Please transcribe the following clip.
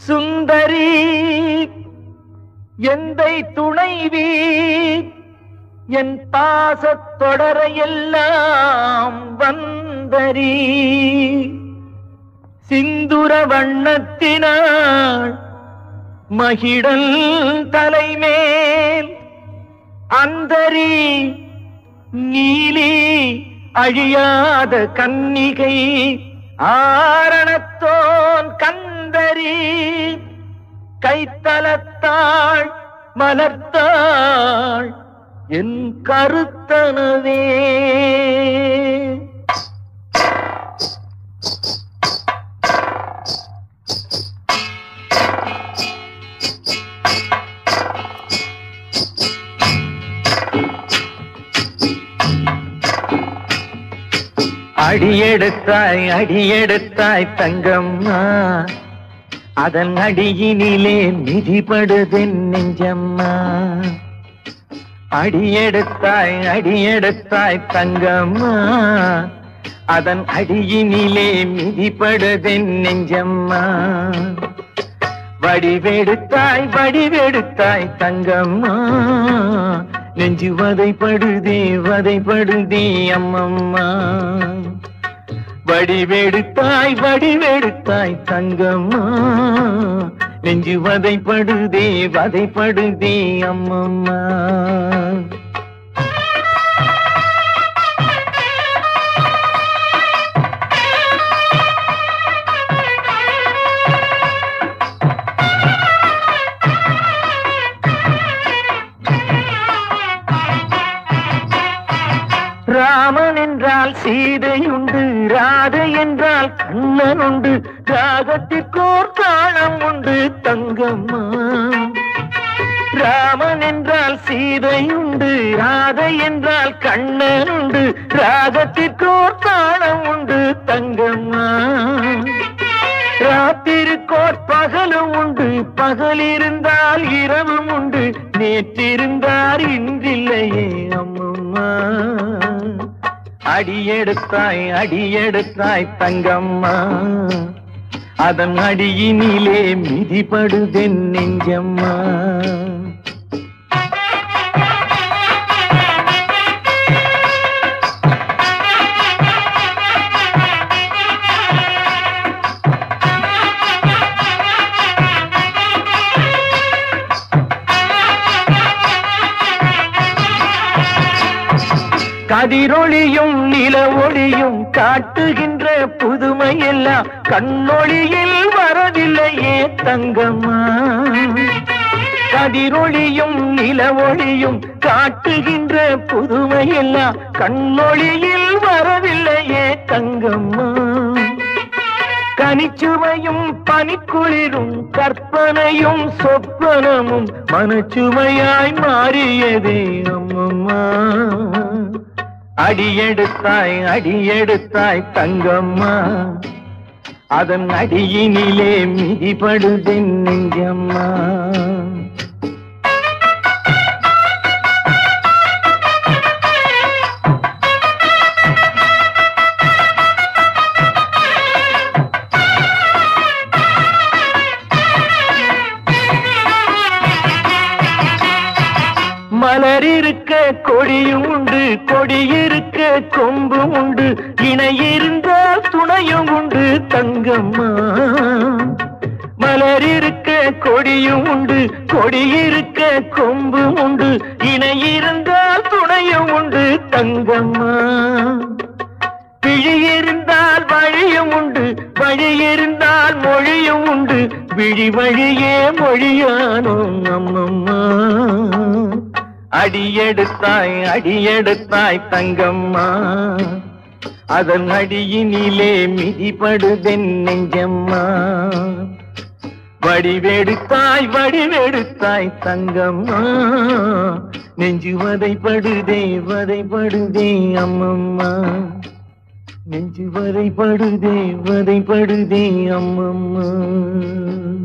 சுந்தரி எந்தை துணைவி என் பாசத் தொடரையெல்லாம் வந்தரி சிந்துர வண்ணத்தினாள் மகிழல் தலைமேல் அந்தரி நீலி அழியாத கன்னிகை ஆரணத்தோன் கந்தரி கைத்தலத்தாள் மலர்த்தாள் என் கருத்தனவே அடியெடுத்தாய் அடியெடுத்தாய் தங்கம்மா அதன் அடியினிலே மிதிபடுதென் நெஞ்சம்மா அடியெடுத்தாய் அடியெடுத்தாய் தங்கம்மா அதன் அடியினிலே மிதிபடுதென் நெஞ்சம்மா வடிவெடுத்தாய் வடிவெடுத்தாய் தங்கம்மா நெஞ்சு வதைப்படுதே வதைப்படுதே அம்மம்மா வடிவெடுத்தாய் வடிவெடுத்தாய் தங்கம்மா நெஞ்சு வதைப்படுதே வதைப்படுதே அம்மம்மா ராமன் என்றால் சீதை உண்டு ராதை என்றால் கண்ணன் உண்டு ராகத்திற்கோர் தாளம் உண்டு தங்கம்மா ராமன் என்றால் சீதை உண்டு ராதை என்றால் கண்ணன் உண்டு ராகத்திற்கோர் தாளம் உண்டு தங்கம்மா ராத்திருக்கோர் பகலும் உண்டு பகல் இருந்தால் இரவும் உண்டு நேற்றிருந்தார் இன்றில்லையே அம்மம்மா அடியெடுத்தாய் அடியெடுத்தாய் தங்கம்மா அதன் அடியினிலே மிதிபடுதென் நெஞ்சம்மா கதிரொளியும் நில ஒளியும் காட்டுகின்ற புதுமை எல்லாம் கண்ணொளியில் வரவில்லையே தங்கம்மா கதிரொளியும் நில ஒளியும் காட்டுகின்ற புதுமை எல்லாம் கண்ணொளியில் வரவில்லையே தங்கம்மா கனிச்சுவையும் பனிக்குளிரும் கற்பனையும் சொப்பனமும் மனச்சுமையாய் மாறியதே அம்மம்மா அடியெடுத்தாய் அடியெடுத்தாய் தங்கம்மா அதன் அடியினிலே மிதிபடுதென் நெஞ்சம்மா மலர் இருக்க கொடியும் உண்டு கொடி இருக்க கொம்பும் உண்டு இணை இருந்தால் துணையும் உண்டு தங்கம்மா மலர் இருக்க கொடியும் உண்டு கொடி இருக்க கொம்பும் உண்டு இணை இருந்தால் துணையும் உண்டு தங்கம்மா விழி இருந்தால் வழியும் உண்டு வழி இருந்தால் மொழியும் உண்டு விழி வழியே மொழியானோம் அம்மம்மா அடியெடுத்தாய் அடியெடுத்தாய் தங்கம்மா அதன் அடியினிலே மிதிபடுதென் நெஞ்சம்மா வடிவெடுத்தாய் வடிவெடுத்தாய் தங்கம்மா நெஞ்சு வதைப்படுதே வதைப்படுதே அம்மம்மா நெஞ்சு வதைப்படுதே வதைப்படுதே அம்மம்மா